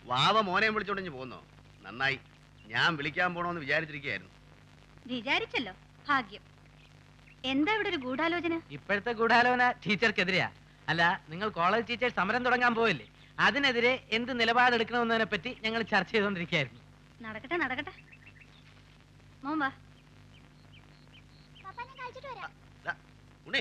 വാവ മോനെ വിളിച്ചോണ്ടിഞ്ഞ് പോന്നോ നന്നായി ഞാൻ വിളിക്കാൻ പോണോന്ന് വിചാരിച്ചിരിക്കുകയായിരുന്നു വിചാരിച്ചല്ലോ ഭാഗ്യം എന്താ ഇവിടെ ഒരു ഗൂഢാലോചന ഇപ്പോഴത്തെ ഗൂഢാലോചന ടീച്ചർക്കെതിരെയാ അല്ല നിങ്ങൾ കോളേജ് ടീച്ചർ സമരം തുടങ്ങാൻ പോയില്ലേ അതിനെതിരെ എന്ത് നിലപാടെടുക്കണമെന്നതിനെ പറ്റി ഞങ്ങൾ ചർച്ച ചെയ്തുകൊണ്ടിരിക്കുകയായിരുന്നു നടക്കട്ടെ നടക്കട്ടെ മോൻ വാ ദാ, ഉണ്ണി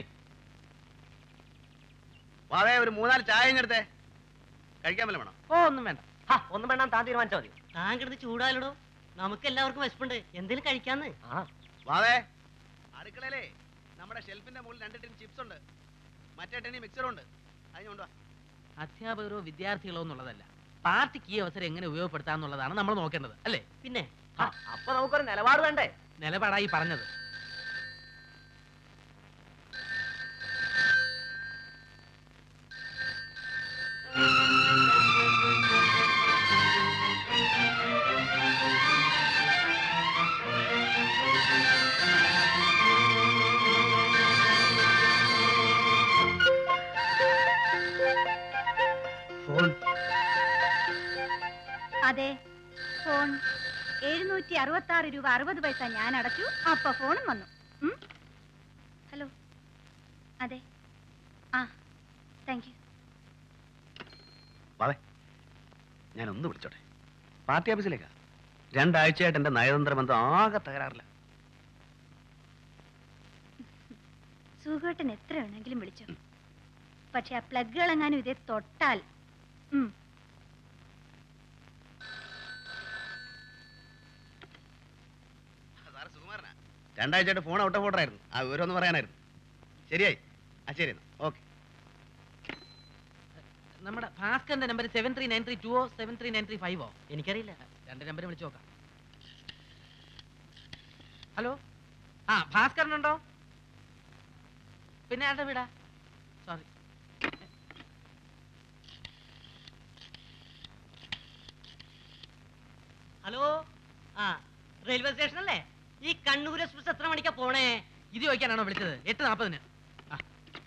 വാവേ ഒരു മൂന്നാല് ചായ ഇങ്ങെടുത്തേ കഴിക്കാൻ വല്ല വേണം ഓ ഒന്നും വേണ്ട ഹാ, ഒന്നും വേണ്ട താൻ തീരുമാനിച്ചാൽ മതി താൻ കിടന്ന് ചൂടാലോ നമുക്ക് എല്ലാവർക്കും വിശപ്പുണ്ട് എന്തേലും കഴിക്കാന്ന് ആ വാവേ അടുക്കളയിലേ നമ്മുടെ ഷെൽഫിന്റെ മുകളിൽ രണ്ട് ടിൻ ചിപ്സ് ഉണ്ട് മറ്റേ ടിനി മിക്സറും ഉണ്ട് അതിന് കൊണ്ടുവാ അധ്യാപകരോ വിദ്യാർത്ഥികളോ എന്നുള്ളതല്ല പാർട്ടിക്ക് ഈ അവസരം എങ്ങനെ ഉപയോഗപ്പെടുത്താന്നുള്ളതാണ് നമ്മൾ നോക്കേണ്ടത് അല്ലേ പിന്നെ ആ, അപ്പൊ നമുക്കൊരു നിലപാട് വേണ്ടേ നിലപാടായി പറഞ്ഞത് ഫോൺ അതെ ഫോൺ എഴുന്നൂറ്റി അറുപത്തി ആറ് രൂപ അറുപത് പൈസ ഞാൻ അടച്ചു അപ്പൊ ഫോണും വന്നു ഉം? ഹലോ അതെ ആ താങ്ക് യു വാവേ ഞാൻ ഒന്ന് വിളിച്ചോട്ടെ പാർട്ടി ഓഫീസിലേക്കാ രണ്ടാഴ്ചയായിട്ട് എന്റെ നയതന്ത്ര ബന്ധം ആകെ തകരാറില്ല സുഖേട്ടൻ എത്ര വേണമെങ്കിലും വിളിച്ചു പക്ഷെ ആ പ്ലഗുകൾ എങ്ങാനും ഇതേ തൊട്ടാൽ ഉം. സാറ് സുകുമാരനാ രണ്ടാഴ്ചയായിട്ട് ഫോൺ ഔട്ട് ഓഫ് ഓർഡർ ആയിരുന്നു ആ വിവരം ഒന്ന് പറയാനായിരുന്നു ശരിയായി ആ ശരി എന്നാ ഓക്കെ നമ്മുടെ ഭാസ്കറിന്റെ number seven three nine three two O seven three nine three five O എനിക്കറിയില്ല രണ്ട് നമ്പർ വിളിച്ചു നോക്കാം ഹലോ ആ ഭാസ്കരനുണ്ടോ പിന്നെ ആരുടെ വീടാ സോറി ഹലോ ആ റെയിൽവേ സ്റ്റേഷൻ അല്ലേ ഈ കണ്ണൂർ എക്സ്പ്രസ് എത്ര മണിക്കാ പോണേ ഇത് ചോദിക്കാനാണോ വിളിച്ചത് എട്ട് നാൽപ്പതിന് ആ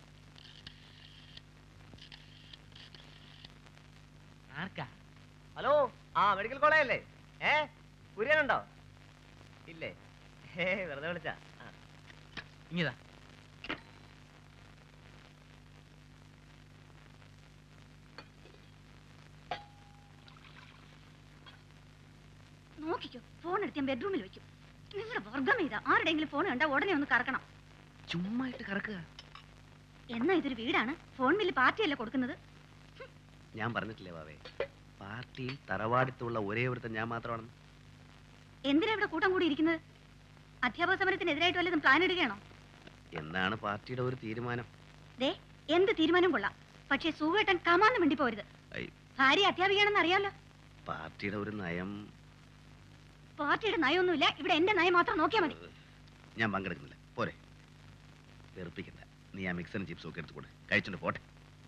ആർക്കാ ഹലോ ആ മെഡിക്കൽ കോളേജ് അല്ലേ ഏ കുര്യനുണ്ടോ ഇല്ലേ ഏ വെറുതെ വിളിച്ചാ ആ. ഇങ്ങിതാ നോക്കിക്കോ ഫോൺ എടുത്ത് ഞാൻ ബെഡ്റൂമിൽ വെക്കും നിങ്ങളുടെ വർഗം ഇതാ ആരുടെയെങ്കിലും ഫോൺ കണ്ടാ ഉടനെ ഒന്ന് കറക്കണം ചുമ്മാ ഇട്ട് കറക്കുക എന്നാ ഇതൊരു വീടാണ് ഫോൺ ബില്ല് പാർട്ടിയല്ല കൊടുക്കുന്നത് ഞാൻ പറഞ്ഞിട്ടില്ലേ വാവേ പാർട്ടിയിൽ തറവാടിത്തുള്ള ഒരേ ഒരുത്തൻ ഞാൻ മാത്രമാണെന്ന് എന്തിനാ ഇവിടെ കൂട്ടം കൂടി ഇരിക്കുന്നത് അധ്യാപക സമരത്തിനെതിരായിട്ട് വല്ലതും പ്ലാൻ ഇടുകയാണോ എന്നാണ് പാർട്ടിയുടെ ഒരു തീരുമാനം ദേ എന്ത് തീരുമാനം കൊള്ളാം പക്ഷേ സുഖേട്ടൻ കമാന്ന് വേണ്ടി പോരുത് ഐ, ഭാര്യ അധ്യാപികയാണെന്ന് അറിയാലോ പാർട്ടിയുടെ ഒരു നയം പാർട്ടിയുടെ നയമൊന്നുമില്ല ഇവിടെ എന്റെ നയം മാത്രം നോക്കിയാൽ മതി ഞാൻ പങ്കെടുക്കുന്നില്ല പോരെ വെറുപ്പിക്കണ്ട നീ ആ മിക്സറും ചിപ്സും ഒക്കെ എടുത്തു കൂടെ കഴിച്ചിട്ട് പോട്ടെ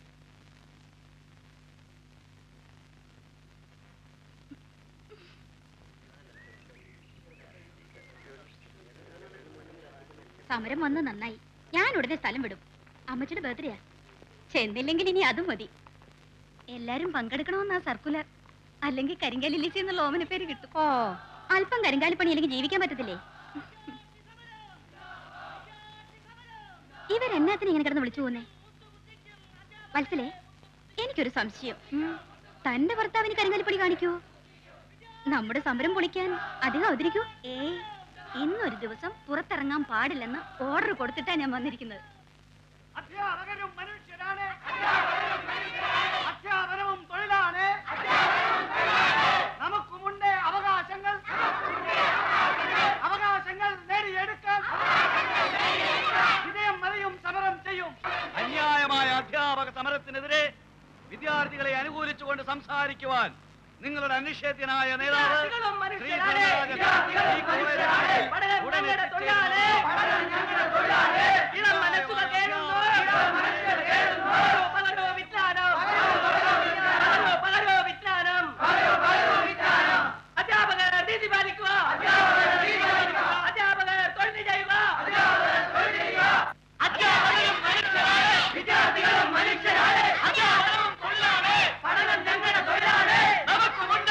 സമരം വന്ന് നന്നായി ഞാൻ ഉടനെ സ്ഥലം വിടും അമ്മച്ചിയുടെ ബർത്ത്ഡേയാ ചെന്നില്ലെങ്കിൽ ഇനി അതും മതി എല്ലാരും പങ്കെടുക്കണമെന്നാ സർക്കുലർ അല്ലെങ്കിൽ കരിങ്കാലി ലിസി എന്നുള്ള ഓമന പേര് കിട്ടും ഓ അല്പം കരിങ്കാലി പണി അല്ലെങ്കിൽ ജീവിക്കാൻ പറ്റത്തില്ലേ ഇവരെന്നാത്തിന് ഇങ്ങനെ കിടന്ന് വിളിച്ചു പോകുന്നേ വത്സലേ എനിക്കൊരു സംശയം ഉം. തന്റെ ഭർത്താവിന് കരിങ്കാലിപ്പണി കാണിക്കൂ നമ്മുടെ സമരം പൊളിക്കാൻ അധികം അവതരിക്കൂ ഏ ഇന്നൊരു ദിവസം പുറത്തിറങ്ങാൻ പാടില്ലെന്ന് ഓർഡർ കൊടുത്തിട്ടാ ഞാൻ വന്നിരിക്കുന്നത് അധ്യാപകരും മനുഷ്യരാണ് അധ്യാപനവും തൊഴിലാണ് നമുക്കുമുണ്ട് അവകാശങ്ങൾ അവകാശങ്ങൾ നേടിയെടുക്കാൻ വിജയം മതിയും സമരം ചെയ്യും അന്യായമായ അധ്യാപക സമരത്തിനെതിരെ വിദ്യാർത്ഥികളെ അനുകൂലിച്ചുകൊണ്ട് സംസാരിക്കുവാൻ നിങ്ങളുടെ അനിഷേധ്യനായ നേതാവ് ശ്രീ ധനരാജൻ ഈ കോളേജിൽ ഉടനെ എത്തിച്ചേരുന്നു. ഇളം മനസ്സുകൾ കേൾക്കുന്നു. പകരോ വിജ്ഞാനം. പകരോ വിജ്ഞാനം. അധ്യാപകർ നീതി പാലിക്കുക അധ്യാപകർ തൊഴിൽ ചെയ്യുക അധ്യാപകരും മനുഷ്യരാണ് വിദ്യാർത്ഥികളും മനുഷ്യരാണ് അധ്യാപനവും തൊഴിലാണ് പഠനം ഞങ്ങളുടെ തൊഴിലാണ് നമുക്കുമുണ്ട്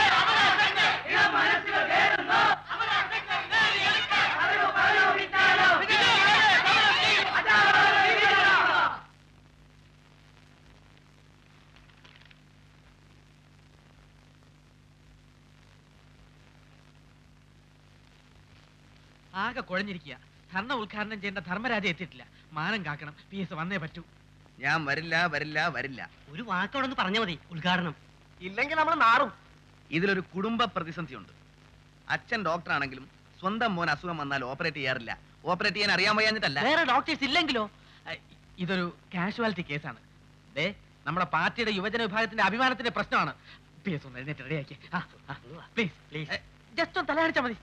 ആകെ കുഴഞ്ഞിരിക്കുക ധർണ ഉദ്ഘാടനം ചെയ്യേണ്ട ധർമ്മരാജ എത്തിയിട്ടില്ല മാനം കാക്കണം പി എസ് വന്നേ പറ്റൂ ഞാൻ വരില്ല വരില്ല വരില്ല ഒരു വാക്കവിടെ ഒന്ന് പറഞ്ഞാൽ മതി ഉദ്ഘാടനം ഇല്ലെങ്കിൽ നമ്മൾ നാറും ഇതിലൊരു കുടുംബ പ്രതിസന്ധിയുണ്ട് അച്ഛൻ ഡോക്ടറാണെങ്കിലും സ്വന്തം മോൻ അസുഖം വന്നാൽ ഓപ്പറേറ്റ് ചെയ്യാറില്ല ഓപ്പറേറ്റ് ചെയ്യാൻ അറിയാൻ വയ്യാഞ്ഞിട്ടല്ല വേറെ ഡോക്ടേഴ്സ് ഇല്ലെങ്കിലോ അഹ് ഇതൊരു കാഷ്വാലിറ്റി കേസാണ് ദേ നമ്മുടെ പാർട്ടിയുടെ യുവജന വിഭാഗത്തിന്റെ അഭിമാനത്തിന്റെ പ്രശ്നമാണ് പി എസ് ഒന്ന് എഴുന്നേറ്റ് റെഡിയാക്കി പ്ലീസ് പ്ലീസ് ജസ്റ്റ് ഒന്ന് തലകാണിച്ചാൽ മതി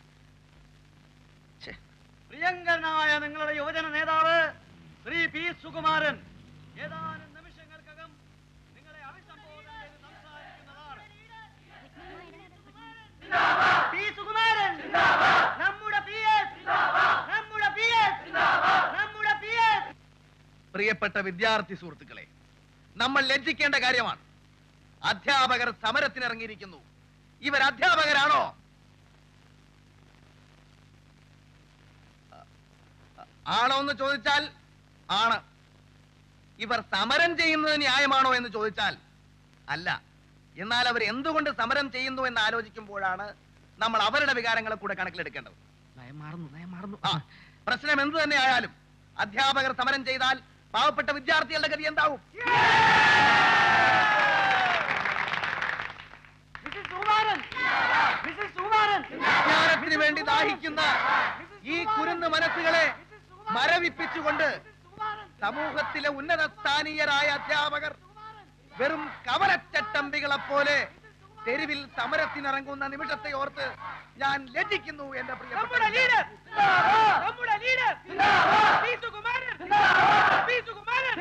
പ്രിയങ്കരനായ നിങ്ങളുടെ യുവജന നേതാവ് ശ്രീ പി സുകുമാരൻ ഏതാനും നിമിഷങ്ങൾക്കകം നിങ്ങളെ അഭിസംബോധന ചെയ്ത് സംസാരിക്കുന്നതാണ് പി സുകുമാരൻ നമ്മുടെ പി എസ് നമ്മുടെ പി എസ് നമ്മുടെ പി എസ് പ്രിയപ്പെട്ട വിദ്യാർത്ഥി സുഹൃത്തുക്കളെ നമ്മൾ ലജ്ജിക്കേണ്ട കാര്യമാണ് അധ്യാപകർ സമരത്തിനിറങ്ങിയിരിക്കുന്നു ഇവർ അധ്യാപകരാണോ ആണോ എന്ന് ചോദിച്ചാൽ ആണ് ഇവർ സമരം ചെയ്യുന്നത് ന്യായമാണോ എന്ന് ചോദിച്ചാൽ അല്ല എന്നാൽ അവർ എന്തുകൊണ്ട് സമരം ചെയ്യുന്നു എന്ന് ആലോചിക്കുമ്പോഴാണ് നമ്മൾ അവരുടെ വികാരങ്ങളെ കൂടെ കണക്കിലെടുക്കേണ്ടത് നയം മാറുന്നു നയം മാറുന്നു ആ പ്രശ്നം എന്ത് തന്നെ ആയാലും അധ്യാപകർ സമരം ചെയ്താൽ പാവപ്പെട്ട വിദ്യാർത്ഥികളുടെ ഗതി എന്താവും മിസ്സസ് സുകുമാരൻ മിസ്സസ് സുകുമാരൻ വിജ്ഞാനത്തിന് വേണ്ടി ദാഹിക്കുന്ന ഈ കുരുന്ന് മനസ്സുകളെ മരവിപ്പിച്ചുകൊണ്ട് സമൂഹത്തിലെ ഉന്നത സ്ഥാനീയരായ അധ്യാപകർ വെറും കവലച്ചട്ടമ്പികളെ പോലെ തെരുവിൽ സമരത്തിനിറങ്ങുന്ന നിമിഷത്തെ ഓർത്ത് ഞാൻ ലജ്ജിക്കുന്നു എന്റെ നമ്മുടെ പ്രിയപ്പെട്ട ലീഡർ നമ്മുടെ leader P Sukumaran P Sukumaran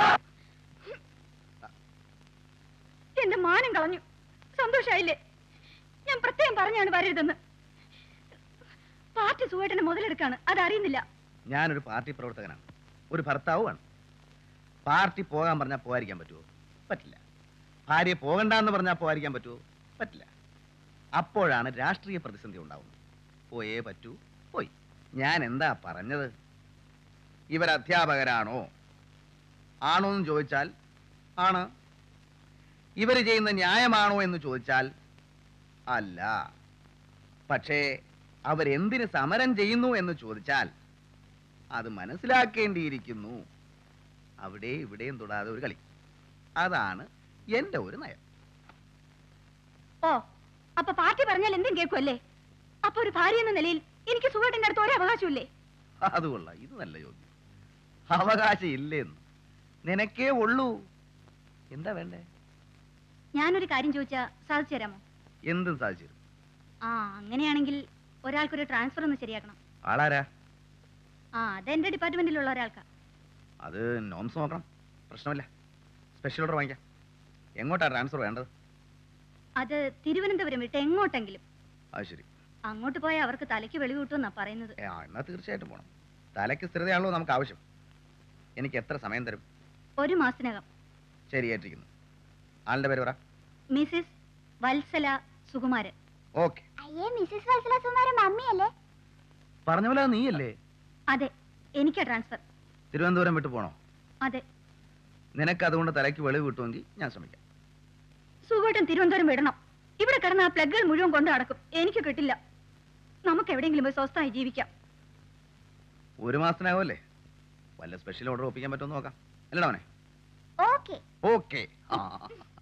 എന്റെ മാനം കളഞ്ഞു സന്തോഷായില്ലേ ഞാൻ പ്രത്യേകം പറഞ്ഞാണ് വരരുതെന്ന് പാർട്ടി സുഖേട്ടനെ മുതലെടുക്കാണ് അതറിയുന്നില്ല ഞാനൊരു പാർട്ടി പ്രവർത്തകനാണ് ഒരു ഭർത്താവുമാണ് പാർട്ടി പോകാൻ പറഞ്ഞാൽ പോകാതിരിക്കാൻ പറ്റുമോ പറ്റില്ല ഭാര്യ പോകണ്ടെന്ന് പറഞ്ഞാൽ പോകാതിരിക്കാൻ പറ്റുമോ പറ്റില്ല അപ്പോഴാണ് രാഷ്ട്രീയ പ്രതിസന്ധി ഉണ്ടാവുന്നത് പോയേ പറ്റൂ പോയി ഞാൻ എന്താ പറഞ്ഞത് ഇവർ അധ്യാപകരാണോ ആണോ എന്ന് ചോദിച്ചാൽ ആണ് ഇവർ ചെയ്യുന്ന ന്യായമാണോ എന്ന് ചോദിച്ചാൽ അല്ല പക്ഷേ അവരെന്തിന് സമരം ചെയ്യുന്നു എന്ന് ചോദിച്ചാൽ അത് മനസ്സിലാക്കേണ്ടിയിരിക്കുന്നു അവിടെ ഇവിടെയും തൊടാതെ ഒരു കളി അതാണ് എന്റെ ഒരു നയം ഓ അപ്പൊ പാർട്ടി പറഞ്ഞാൽ എന്തും കേൾക്കുമല്ലേ അപ്പൊ ഒരു ഭാര്യ എന്ന നിലയിൽ എനിക്ക് സുഖേട്ടന്റെ അടുത്ത് ഒരു അവകാശമില്ലേ അത് കൊള്ളാം ഇത് നല്ല ചോദ്യം അവകാശം ഇല്ലെന്ന് നിനക്കേ ഉള്ളൂ എന്താ വേണ്ടേ ഞാനൊരു കാര്യം ചോദിച്ചാ സാധിച്ചു തരാമോ എന്തും സാധിച്ചു ആ അങ്ങനെയാണെങ്കിൽ ഒരാൾക്കൊരു ട്രാൻസ്ഫർ ഒന്ന് ശരിയാക്കണം ആളാരാ ആ അതെന്റെ ഡിപ്പാർട്ട്മെന്റിലുള്ള ഒരാൾക്കാ അത് നോംസ് നോക്കണം പ്രശ്നമില്ല സ്പെഷ്യൽ ഓർഡർ വാങ്ങിക്കാം എങ്ങോട്ടാ ട്രാൻസ്ഫർ വേണ്ടത് അത് തിരുവനന്തപുരം വിട്ട് എങ്ങോട്ടെങ്കിലും അത് ശരി അങ്ങോട്ട് പോയാൽ അവർക്ക് തലയ്ക്ക് വെളി കിട്ടുമെന്നാ പറയുന്നത് ഏ, ആ എന്നാൽ തീർച്ചയായിട്ടും പോകണം തലയ്ക്ക് സ്ഥിരതയാണല്ലോ നമുക്ക് ആവശ്യം എനിക്ക് എത്ര സമയം തരും ഒരു മാസത്തിനകം ശരിയായിട്ടിരിക്കുന്നു ആളിന്റെ പേര് പറ മിസ്സിസ് വത്സല സുകുമാരൻ ഓക്കെ അയ്യേ മിസ്സിസ് വത്സല സുകുമാരൻ മമ്മിയല്ലേ പറഞ്ഞ പോലെ അത് നീയല്ലേ അതെ എനിക്കാ ട്രാൻസ്ഫർ തിരുവനന്തപുരം വിട്ടു പോണോ അതെ നിനക്ക് അതുകൊണ്ട് തലയ്ക്ക് വെളിവ് കിട്ടുമെങ്കിൽ ഞാൻ ശ്രമിക്കാം സുഖമായിട്ടും തിരുവനന്തപുരം വിടണം ഇവിടെ കിടന്ന ആ പ്ലഗുകൾ മുഴുവൻ കൊണ്ട് നടക്കും എനിക്ക് കിട്ടില്ല നമുക്ക് എവിടെയെങ്കിലും പോയി സ്വസ്ഥമായി ജീവിക്കാം ഒരു മാസത്തിനാവുമല്ലേ വല്ല സ്പെഷ്യൽ ഓർഡർ ഒപ്പിക്കാൻ പറ്റുമോ നോക്കാം അല്ലടാ അവനെ ഓക്കെ ഓക്കെ